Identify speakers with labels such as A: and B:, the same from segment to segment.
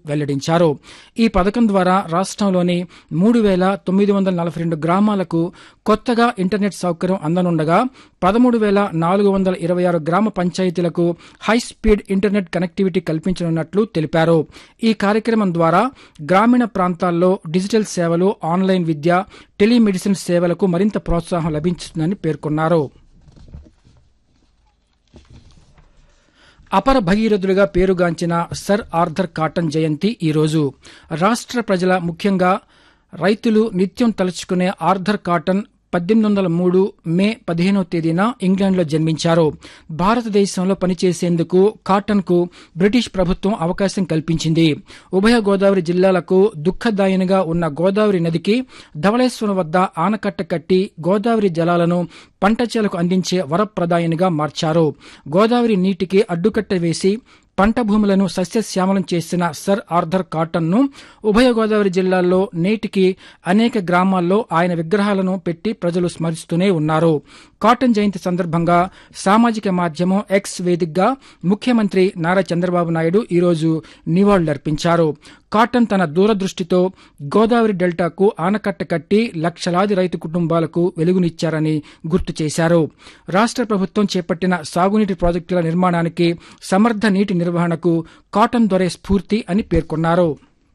A: వెల్లడించారు ఈ పథకం ద్వారా రాష్ట్రంలోని మూడు వేల తొమ్మిది వందల నలభై రెండు గ్రామాలకు కొత్తగా ఇంటర్నెట్ సౌకర్యం అందనుండగా పదమూడు వేల నాలుగు వందల ఇరవై ఆరు గ్రామ పంచాయతీలకు హై స్పీడ్ ఇంటర్నెట్ కనెక్టివిటీ కల్పించనున్నట్లు తెలిపారు ఈ కార్యక్రమం ద్వారా గ్రామీణ ప్రాంతాల్లో డిజిటల్ సేవలు ఆన్లైన్ విద్య టెలిమెడిసిన్ సేవలకు మరింత ప్రోత్సాహం లభించుతుందని పేర్కొన్నారు అపర భగీరథులుగా పేరుగాంచిన సర్ ఆర్థర్ కాటన్ జయంతి ఈరోజు రాష్ట్ర ప్రజల ముఖ్యంగా రైతులు నిత్యం తలుచుకునే ఆర్థర్ కాటన్ పద్దెనిమిది వందల మూడు మే పదిహేనో తేదీన ఇంగ్లాండ్లో జన్మించారు భారతదేశంలో పనిచేసేందుకు కాటన్కు బ్రిటిష్ ప్రభుత్వం అవకాశం కల్పించింది ఉభయ గోదావరి జిల్లాలకు దుఃఖదాయినిగా ఉన్న గోదావరి నదికి ధవళేశ్వరం వద్ద ఆనకట్ట కట్టి గోదావరి జలాలను పంట చేలకు అందించే వరప్రదాయనిగా మార్చారు గోదావరి నీటికి అడ్డుకట్ట వేసి పంట భూములను సస్యశ్యామలం చేసిన సర్ ఆర్థర్ కాటన్ ను ఉభయ గోదావరి జిల్లాల్లో నేటికి అనేక గ్రామాల్లో ఆయన విగ్రహాలను పెట్టి ప్రజలు స్మరిస్తూనే ఉన్నారు కాటన్ జయంతి సందర్భంగా సామాజిక మాధ్యమం ఎక్స్ వేదికగా ముఖ్యమంత్రి నారా చంద్రబాబు నాయుడు ఈరోజు నివాళులర్పించారు కాటన్ తన దూరదృష్టితో గోదావరి డెల్టాకు ఆనకట్ట కట్టి లక్షలాది రైతు కుటుంబాలకు వెలుగునిచ్చారని గుర్తు చేశారు రాష్ట్ర ప్రభుత్వం చేపట్టిన సాగునీటి ప్రాజెక్టుల నిర్మాణానికి సమర్థ నీటి నిర్వహణకు కాటన్ దొరే స్ఫూర్తి అని పేర్కొన్నారు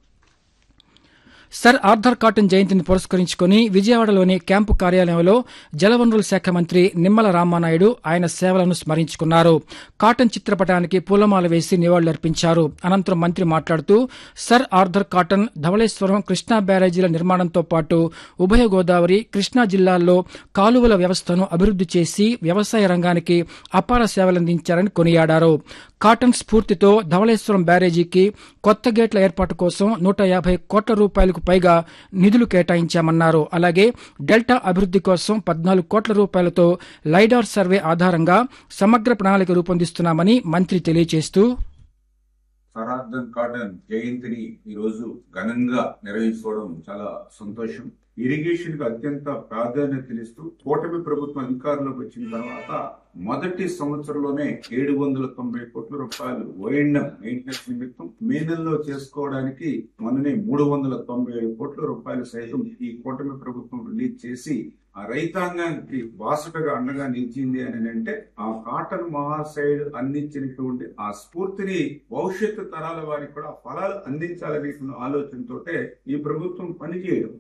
A: సర్ ఆర్థర్ కాటన్ జయంతిని పురస్కరించుకుని విజయవాడలోని క్యాంపు కార్యాలయంలో జలవనరుల శాఖ మంత్రి నిమ్మల రామానాయుడు ఆయన సేవలను స్మరించుకున్నారు కాటన్ చిత్రపటానికి పూలమాల వేసి నివాళులర్పించారు అనంతరం మంత్రి మాట్లాడుతూ sir Arthur Cotton Dowleswaram Krishna బ్యారేజీల నిర్మాణంతో పాటు ఉభయ గోదావరి కృష్ణా జిల్లాల్లో కాలువల వ్యవస్థను అభివృద్ది చేసి వ్యవసాయ రంగానికి అపార సేవలందించారని కొనియాడారు కాటన్ స్ఫూర్తితో ధవళేశ్వరం బ్యారేజీకి కొత్త గేట్ల ఏర్పాటు కోసం నూట యాభై కోట్ల రూపాయలకు పైగా నిధులు కేటాయించామన్నారు అలాగే డెల్టా అభివృద్ది కోసం పద్నాలుగు కోట్ల రూపాయలతో లైడార్ సర్వే ఆధారంగా సమగ్ర ప్రణాళిక రూపొందిస్తున్నామని మంత్రి తెలియజేస్తూ
B: సరార్థన్ కాటన్ జయంతిని ఈ రోజు ఘనంగా నిర్వహించుకోవడం చాలా సంతోషం ఇరిగేషన్ కు అత్యంత ప్రాధాన్యతనిస్తూ కూటమి ప్రభుత్వం అధికారంలోకి వచ్చిన తర్వాత మొదటి సంవత్సరంలోనే ఏడు వందల తొంభై కోట్ల రూపాయలు ఓఎండం మెయింటెనెన్స్ నిమిత్తం మే నెలలో చేసుకోవడానికి మొన్ననే మూడు వందల తొంభై ఏడు కోట్ల రూపాయలు సైతం ఈ కూటమి ప్రభుత్వం రిలీజ్ చేసి ఆ రైతాంగానికి బాసటగా అండగా నిలిచింది అని అంటే ఆ కాటన్ మహాసైడ్ అందించినటువంటి ఆ స్ఫూర్తిని భవిష్యత్తు తరాల వారికి కూడా ఫలాలు అందించాలనే ఆలోచనతోటే ఈ ప్రభుత్వం పనిచేయడం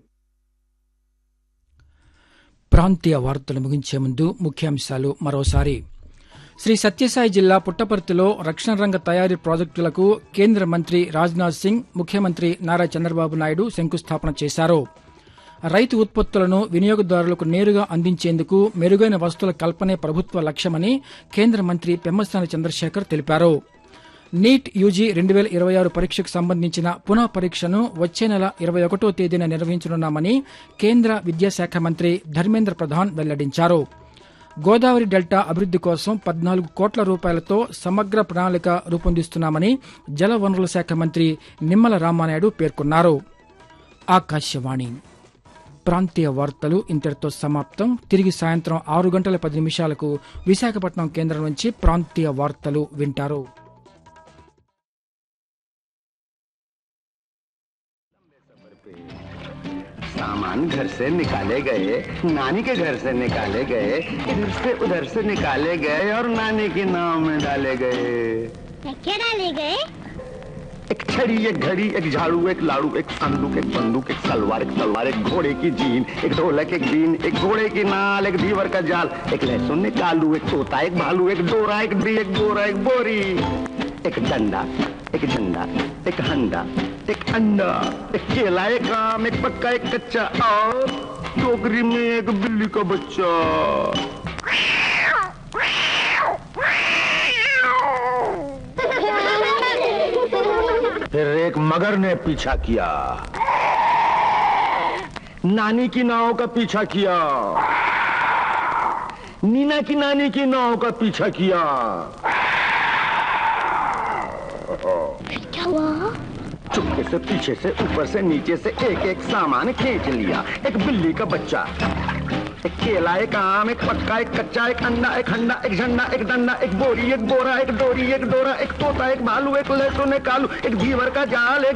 A: ప్రాంతీయ వార్తలు ముగించే ముందు ముఖ్యాంశాలు మరోసారి శ్రీ సత్యసాయి జిల్లా పుట్టపర్తిలో రక్షణ రంగ తయారీ ప్రాజెక్టులకు కేంద్ర మంత్రి రాజ్నాథ్ సింగ్ ముఖ్యమంత్రి నారా చంద్రబాబు నాయుడు శంకుస్థాపన చేశారు రైతు ఉత్పత్తులను వినియోగదారులకు నేరుగా అందించేందుకు మెరుగైన వస్తువుల కల్పనే ప్రభుత్వ లక్ష్యమని కేంద్ర మంత్రి పెమ్మసాని చంద్రశేఖర్ తెలిపారు నీట్ యూజీ రెండు వేల ఇరవై ఆరు పరీక్షకు సంబంధించిన పునః పరీక్షను వచ్చే నెల ఇరవై ఒకటో తేదీన నిర్వహించనున్నామని కేంద్ర విద్యాశాఖ మంత్రి ధర్మేంద్ర ప్రధాన్ వెల్లడించారు గోదావరి డెల్టా అభివృద్ది కోసం పద్నాలుగు కోట్ల రూపాయలతో సమగ్ర ప్రణాళిక రూపొందిస్తున్నామని జల వనరుల శాఖ మంత్రి నిమ్మల రామానాయుడు పేర్కొన్నారు ఆకాశవాణి ప్రాంతీయ వార్తలు ఇంతటితో సమాప్తం తిరిగి సాయంత్రం ఆరు గంటల పది నిమిషాలకు విశాఖపట్నం కేంద్రం నుంచి ప్రాంతీయ వార్తలు వింటారు
C: सामान घर से निकाले गए नानी के घर से निकाले गए इधर से उधर से निकाले गए और नानी के नाम में डाले गए
D: क्या डाले गए
C: एक छड़ी एक घड़ी एक झाड़ू एक लाड़ू एक संदूक एक बंदूक एक सलवार एक तलवार एक घोड़े की जीन एक ढोलक एक बीन एक घोड़े की नाल एक दीवर का जाल एक लहसुन एक आलू एक तोता एक भालू एक डोरा एक डी एक बोरा एक बोरी एक डंडा एक झंडा एक हंडा एक अंडा एक केला एक आम एक पक्का एक कच्चा और टोकरी में एक बिल्ली का बच्चा फिर एक मगर ने पीछा किया नानी की नाव का पीछा किया नीना की नानी की नाव का पीछा किया
D: क्या हुआ
C: चुपके से पीछे से ऊपर से नीचे से एक एक सामान खींच लिया एक बिल्ली का बच्चा एक केला एक आम एक पक्का एक कच्चा एक अंडा एक हंडा एक झंडा एक डंडा एक बोरी एक बोरा एक डोरी एक डोरा एक तोता एक भालू एक लहसुन एक आलू एक घीवर का जाल एक